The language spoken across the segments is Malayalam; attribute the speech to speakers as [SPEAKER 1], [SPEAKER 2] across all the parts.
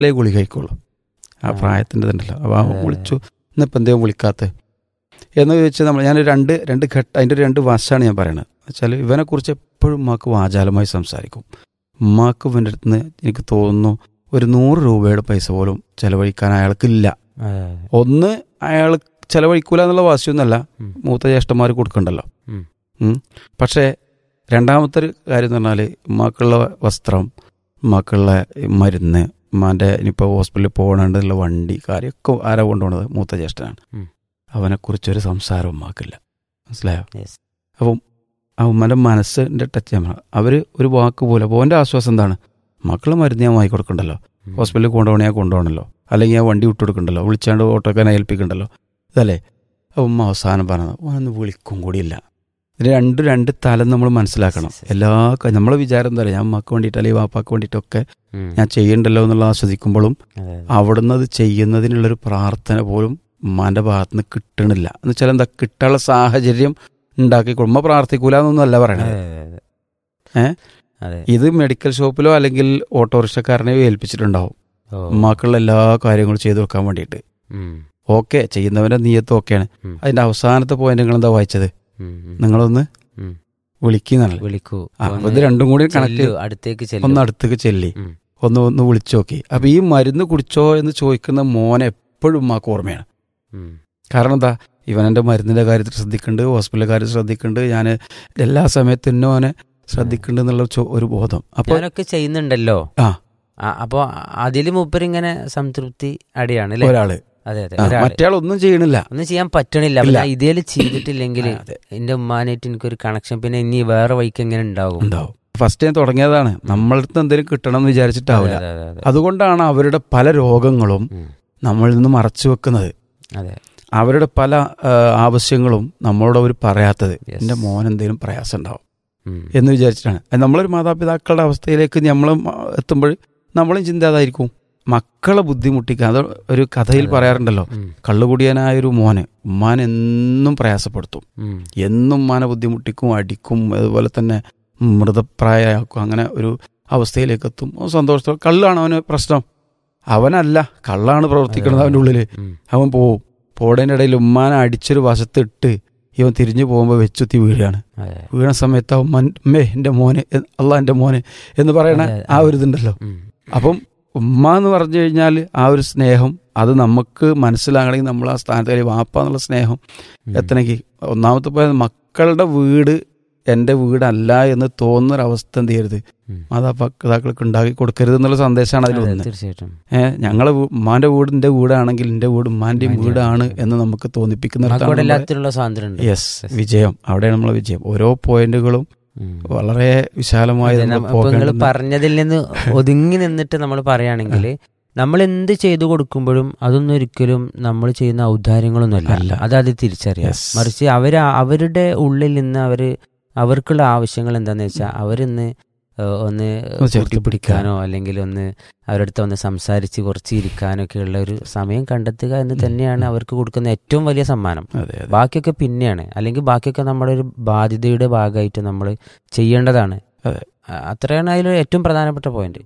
[SPEAKER 1] ലേ ഗുളി കഴിക്കുള്ളൂ ആ
[SPEAKER 2] ആ.
[SPEAKER 1] പ്രായത്തിൻ്റെ ഇതുണ്ടല്ലോ അപ്പോൾ അവൻ
[SPEAKER 2] അതെ.
[SPEAKER 1] വിളിച്ചു ഇന്നിപ്പോൾ എന്തേലും വിളിക്കാത്ത എന്ന് ചോദിച്ചാൽ നമ്മൾ ഞാൻ രണ്ട് രണ്ട് ഘട്ട അതിൻ്റെ ഒരു രണ്ട് വശമാണ് ഞാൻ പറയണത് വെച്ചാൽ ഇവനെക്കുറിച്ച് എപ്പോഴും ഉമ്മാക്ക് വാചാലമായി സംസാരിക്കും ഉമ്മാക്ക് ഇവൻ്റെ അടുത്ത് നിന്ന് എനിക്ക് തോന്നുന്നു ഒരു നൂറ് രൂപയുടെ പൈസ പോലും ചിലവഴിക്കാൻ അയാൾക്കില്ല
[SPEAKER 2] അതെ,
[SPEAKER 1] ഒന്ന് അയാൾ ചിലവഴിക്കൂല എന്നുള്ള വാശിയൊന്നുമല്ല
[SPEAKER 2] ഉം.
[SPEAKER 1] മൂത്ത ജ്യേഷ്ഠന്മാർ കൊടുക്കണ്ടല്ലോ
[SPEAKER 2] ഉം.
[SPEAKER 1] ഉം. പക്ഷേ രണ്ടാമത്തെ ഒരു കാര്യം എന്ന് പറഞ്ഞാൽ ഉമ്മാക്കുള്ള വസ്ത്രം ഉമ്മാക്കുള്ള മരുന്ന് ഉമ്മാൻ്റെ ഇനിയിപ്പോൾ ഹോസ്പിറ്റലിൽ പോകണുള്ള വണ്ടി കാര്യമൊക്കെ ആരാ കൊണ്ടുപോണത് മൂത്ത ജ്യേഷ്ഠനാണ്
[SPEAKER 2] ഉം.
[SPEAKER 1] അവനെക്കുറിച്ചൊരു സംസാരം ഉമ്മാക്കില്ല മനസ്സിലായോ
[SPEAKER 2] Yes.
[SPEAKER 1] അപ്പം ആ ഉമ്മൻ്റെ മനസ്സിൻ്റെ ടച്ച് ചെയ്യാൻ അവർ ഒരു വാക്ക് പോലെ അപ്പോൾ അവൻ്റെ ആശ്വാസം എന്താണ് മക്കളെ മരുന്ന് ഞാൻ വാങ്ങി കൊടുക്കണ്ടല്ലോ
[SPEAKER 2] ഉം.
[SPEAKER 1] ഹോസ്പിറ്റലിൽ കൊണ്ടുപോകണേ ഞാൻ കൊണ്ടുപോകണല്ലോ അല്ലെങ്കിൽ ആ വണ്ടി വിട്ടു കൊടുക്കണ്ടല്ലോ വിളിച്ചാണ്ട് ഓട്ടോക്കാനെ ഏൽപ്പിക്കണ്ടല്ലോ ഇതല്ലേ അപ്പം ഉമ്മ അവസാനം പറഞ്ഞത് ഓനൊന്ന് വിളിക്കും കൂടിയില്ല ഇതിന് രണ്ട് രണ്ട് തലം നമ്മൾ മനസ്സിലാക്കണം എല്ലാ ക- നമ്മളെ വിചാരം എന്താ പറയുക ഞാൻ അമ്മക്ക് വേണ്ടിയിട്ട് അല്ലെങ്കിൽ വാപ്പാക്ക് വേണ്ടിയിട്ടൊക്കെ
[SPEAKER 2] ഉം.
[SPEAKER 1] ഞാൻ ചെയ്യണ്ടല്ലോ എന്നുള്ള ആസ്വദിക്കുമ്പോഴും
[SPEAKER 2] അതെ, അതെ.
[SPEAKER 1] അവിടുന്ന് അത് ചെയ്യുന്നതിനുള്ളൊരു പ്രാർത്ഥന പോലും ഉമ്മാന്റെ ഭാഗത്ത് നിന്ന് കിട്ടണില്ല എന്ന് വെച്ചാൽ എന്താ കിട്ടാനുള്ള സാഹചര്യം ഉണ്ടാക്കി കൊടു- ഉമ്മ പ്രാർത്ഥിക്കൂല എന്നൊന്നും അല്ല പറയണത്
[SPEAKER 2] അതെ, അതെ, അതെ.
[SPEAKER 1] ഏ?
[SPEAKER 2] അതെ
[SPEAKER 1] ഇത് മെഡിക്കൽ ഷോപ്പിലോ അല്ലെങ്കിൽ ഓട്ടോറിക്ഷക്കാരനെയോ ഏൽപ്പിച്ചിട്ടുണ്ടാവും
[SPEAKER 2] ഓ.
[SPEAKER 1] ഉമ്മാക്കുള്ള എല്ലാ കാര്യങ്ങളും ചെയ്തു കൊടുക്കാൻ വേണ്ടിയിട്ട്
[SPEAKER 2] ഉം.
[SPEAKER 1] ഓക്കെ ചെയ്യുന്നവന്റെ നീയത്ത് ഓക്കെയാണ്
[SPEAKER 2] ഉം.
[SPEAKER 1] അതിന്റെ അവസാനത്തെ പോയിന്റ് നിങ്ങൾ എന്താ വായിച്ചത്
[SPEAKER 2] ഉം, ഉം.
[SPEAKER 1] നിങ്ങളൊന്ന്
[SPEAKER 2] ഉം.
[SPEAKER 1] വിളിക്കുന്നാണല്ലോ
[SPEAKER 2] വിളിക്കൂ
[SPEAKER 1] ആ, അപ്പൊ
[SPEAKER 2] ഒന്ന്
[SPEAKER 1] ഇത് രണ്ടും കൂടി കണക്ട്
[SPEAKER 2] ചെല്ലു, അടുത്തേക്ക് ചെല്ലു.
[SPEAKER 1] ഒന്ന് അടുത്തേക്ക് ചെല്ലി
[SPEAKER 2] ഉം.
[SPEAKER 1] ഒന്ന് ഒന്ന് വിളിച്ചു നോക്കി അപ്പൊ ഈ മരുന്ന് കുടിച്ചോ എന്ന് ചോദിക്കുന്ന മോനെ എപ്പോഴും ഉമ്മാക്ക് ഓർമ്മയാണ്
[SPEAKER 2] ഉം.
[SPEAKER 1] കാരണം എന്താ ഇവൻ എൻ്റെ മരുന്നിൻ്റെ കാര്യത്തിൽ ശ്രദ്ധിക്കുന്നുണ്ട് ഹോസ്പിറ്റലിലെ കാര്യത്തിൽ ശ്രദ്ധിക്കുന്നുണ്ട് ഞാൻ എല്ലാ സമയത്തും ഇന്നെ അവനെ ശ്രദ്ധിക്കുന്നുണ്ട് എന്നുള്ള ചോ- ഒരു ബോധം അപ്പോൾ
[SPEAKER 2] ഞാനൊക്കെ ചെയ്യുന്നുണ്ടല്ലോ
[SPEAKER 1] ആ.
[SPEAKER 2] ആ, അപ്പൊ അതില് മൂപ്പര് ഇങ്ങനെ സംതൃപ്തി അടിയാണ് അല്ലേ
[SPEAKER 1] ഒരാള്
[SPEAKER 2] അതെ അതെ
[SPEAKER 1] ആ,
[SPEAKER 2] ഒരാള്.
[SPEAKER 1] മറ്റേയാൾ ഒന്നും ചെയ്യണില്ല
[SPEAKER 2] ഒന്നും ചെയ്യാൻ പറ്റണില്ല അപ്പൊ
[SPEAKER 1] ഇല്ല.
[SPEAKER 2] ഞാൻ ഇതേല് ചെയ്തിട്ടില്ലെങ്കിൽ
[SPEAKER 1] ആ, അതെ.
[SPEAKER 2] എന്റെ ഉമ്മാനായിട്ട് എനിക്കൊരു കണക്ഷൻ പിന്നെ ഇനി വേറെ വഴിക്ക് എങ്ങനെ ഉണ്ടാവും
[SPEAKER 1] ഉണ്ടാവും ഫസ്റ്റ് ഞാൻ തുടങ്ങിയതാണ് നമ്മളടുത്ത് എന്തെങ്കിലും കിട്ടണം എന്ന് വിചാരിച്ചിട്ടാവില്ല
[SPEAKER 2] അതെ, അതെ, അതെ.
[SPEAKER 1] അതുകൊണ്ടാണ് അവരുടെ പല രോഗങ്ങളും
[SPEAKER 2] ഉം.
[SPEAKER 1] നമ്മളിൽ നിന്ന് മറച്ചു വെക്കുന്നത്
[SPEAKER 2] അതെ
[SPEAKER 1] അവരുടെ പല ആ, ആവശ്യങ്ങളും നമ്മളോട് അവർ പറയാത്തത്
[SPEAKER 2] Yes.
[SPEAKER 1] എൻ്റെ മോൻ എന്തെങ്കിലും പ്രയാസം ഉണ്ടാവും
[SPEAKER 2] ഉം.
[SPEAKER 1] എന്ന് വിചാരിച്ചിട്ടാണ് അത് നമ്മളൊരു മാതാപിതാക്കളുടെ അവസ്ഥയിലേക്ക് നമ്മൾ എത്തുമ്പോൾ നമ്മളും ചിന്ത അതായിരിക്കും മക്കളെ ബുദ്ധിമുട്ടിക്കുക അത് ഒരു കഥയിൽ
[SPEAKER 2] അതെ.
[SPEAKER 1] പറയാറുണ്ടല്ലോ
[SPEAKER 2] ഉം.
[SPEAKER 1] കള്ളുകുടിയനായ ഒരു മോന് ഉമ്മാൻ എന്നും പ്രയാസപ്പെടുത്തും
[SPEAKER 2] ഉം.
[SPEAKER 1] എന്നും ഉമ്മാനെ ബുദ്ധിമുട്ടിക്കും അടിക്കും അതുപോലെ തന്നെ മൃതപ്രായമാക്കും അങ്ങനെ ഒരു അവസ്ഥയിലേക്ക് എത്തും അവൻ സന്തോഷത്തോടെ കള്ളാണ് അവന് പ്രശ്നം അവനല്ല കള്ളാണ് പ്രവർത്തിക്കുന്നത് അവൻ്റെ ഉള്ളിൽ
[SPEAKER 2] ഉം.
[SPEAKER 1] അവൻ പോവും പോടേൻ്റെ ഇടയിൽ ഉമ്മാനെ അടിച്ചൊരു വശത്തിട്ട് ഇവൻ തിരിഞ്ഞു പോകുമ്പോൾ വെച്ചുത്തി വീഴുകയാണ്
[SPEAKER 2] അതെ.
[SPEAKER 1] വീണ സമയത്ത് അവൻ മൻ- മേ എൻ്റെ മോന് എ- അല്ല എൻ്റെ മോന് എന്ന് പറയണ
[SPEAKER 2] അതെ,
[SPEAKER 1] ആ
[SPEAKER 2] അതെ.
[SPEAKER 1] ഒരു ഇതുണ്ടല്ലോ
[SPEAKER 2] ഉം.
[SPEAKER 1] അപ്പം ഉമ്മ എന്ന് പറഞ്ഞു കഴിഞ്ഞാൽ ആ ഒരു സ്നേഹം അത് നമുക്ക് മനസ്സിലാകണമെങ്കിൽ നമ്മൾ ആ സ്ഥാനത്ത് കയറി വാപ്പ എന്നുള്ള സ്നേഹം
[SPEAKER 2] ഉം.
[SPEAKER 1] എത്തണമെങ്കിൽ ഒന്നാമത്തെ പോയത് മക്കളുടെ വീട് എൻ്റെ വീടല്ല എന്ന് തോന്നുന്നൊരവസ്ഥ എന്ത് ചെയ്യരുത്
[SPEAKER 2] ഉം.
[SPEAKER 1] മാതാപിതാക്കൾക്ക് ഉണ്ടാക്കി കൊടുക്കരുത് എന്നുള്ള സന്ദേശമാണ് അതിൽ
[SPEAKER 2] അതെ,
[SPEAKER 1] ഒന്ന്
[SPEAKER 2] തീർച്ചയായിട്ടും
[SPEAKER 1] ഏഹ് ഞങ്ങളെ വീ- ഉമ്മാന്റെ വീട് എൻ്റെ വീടാണെങ്കിൽ എൻ്റെ വീട് ഉമ്മാന്റെയും
[SPEAKER 2] ഉമ്മാന്റെയും
[SPEAKER 1] വീടാണ്
[SPEAKER 2] വീട്.
[SPEAKER 1] എന്ന് നമുക്ക് തോന്നിപ്പിക്കുന്ന
[SPEAKER 2] നമുക്കവിടെ എല്ലാത്തിനുള്ള സ്വാതന്ത്ര്യം ഉണ്ട്
[SPEAKER 1] യെസ് വിജയം അവിടെയാണ് നമ്മളെ വിജയം ഓരോ പോയിന്റുകളും
[SPEAKER 2] ഉം.
[SPEAKER 1] വളരെ വിശാലമായി
[SPEAKER 2] അതെ,
[SPEAKER 1] നമ്മൾ
[SPEAKER 2] നമ്മ- അപ്പൊ നിങ്ങൾ
[SPEAKER 1] പോകേണ്ടുന്ന-
[SPEAKER 2] പറഞ്ഞതിൽ നിന്ന് ഒതുങ്ങി നിന്നിട്ട് നമ്മൾ പറയുകയാണെങ്കിൽ നമ്മൾ എന്ത് ചെയ്തു കൊടുക്കുമ്പോഴും അതൊന്നും ഒരിക്കലും നമ്മൾ ചെയ്യുന്ന ഔദാര്യങ്ങളൊന്നും അല്ല
[SPEAKER 1] അല്ല.
[SPEAKER 2] അത് അത് തിരിച്ചറിയാം
[SPEAKER 1] Yes.
[SPEAKER 2] മറിച്ച് അവർ അവരുടെ ഉള്ളിൽ നിന്ന് അവര് അവർക്കുള്ള ആവശ്യങ്ങൾ എന്താന്ന് വെച്ചാൽ അവരൊന്ന് ഏഹ്, ഒന്ന്
[SPEAKER 1] ഒന്ന് ചേർത്ത്
[SPEAKER 2] കൂട്ടിപ്പിടിക്കാനോ അല്ലെങ്കിൽ ഒന്ന് അവരുടെ അടുത്ത് ഒന്ന് സംസാരിച്ച് കുറച്ച് ഇരിക്കാനോ ഒക്കെ ഉള്ള ഒരു സമയം കണ്ടെത്തുക എന്ന് തന്നെയാണ് അവർക്ക് കൊടുക്കുന്ന ഏറ്റവും വലിയ സമ്മാനം
[SPEAKER 1] അതെ അതെ
[SPEAKER 2] ബാക്കിയൊക്കെ പിന്നെയാണ് അല്ലെങ്കിൽ ബാക്കിയൊക്കെ നമ്മുടെ ഒരു ബാധ്യതയുടെ ഭാഗമായിട്ട് നമ്മൾ ചെയ്യേണ്ടതാണ്
[SPEAKER 1] അതെ.
[SPEAKER 2] അ- അത്രയാണ് അതിൽ ഏറ്റവും പ്രധാനപ്പെട്ട point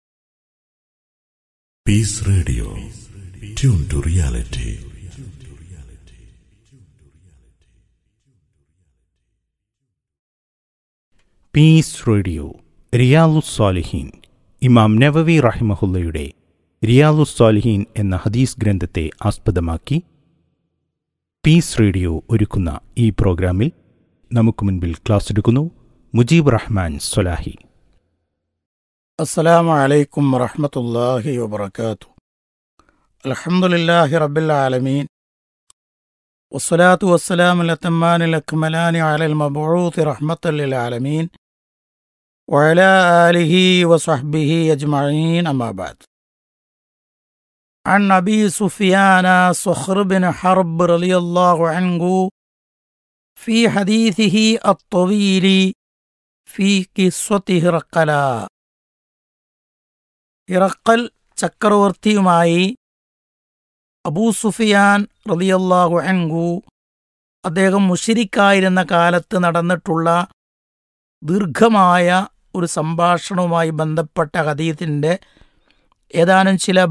[SPEAKER 3] Peace Radio. Tune to reality.
[SPEAKER 4] Peace radio റിയാലുസ്സാലിഹീൻ ഇമാം നവവി റഹിമഹുല്ലയുടെ റിയാലുസ്സാലിഹീൻ എന്ന ഹദീസ് ഗ്രന്ഥത്തെ ആസ്പദമാക്കി പീസ് റേഡിയോ ഒരുക്കുന്ന ഈ പ്രോഗ്രാമിൽ നമുക്ക് മുൻപിൽ ക്ലാസ് എടുക്കുന്നു മുജീബ് റഹ്മാൻ സൊലാഹി
[SPEAKER 5] السلام عليكم ورحمة الله وبركاته الحمد لله رب العالمين والصلاة والسلام الأتمان الأكملان على المبعوث رحمة للعالمين وعلى آله وصحبه أجمعين أما بعد عن أبي سفيان صخر بن حرب رضي الله عنه في حديثه الطويل في قصة هرقلا ഇറക്കൽ ചക്രവർത്തിയുമായി അബൂ സുഫിയാൻ റളിയല്ലാഹു അൻഹു അദ്ദേഹം മുഷിരിക്കായിരുന്ന കാലത്ത് നടന്നിട്ടുള്ള ദീർഘമായ ഒരു സംഭാഷണവുമായി ബന്ധപ്പെട്ട ഹദീത്തിൻ്റെ ഏതാനും ചില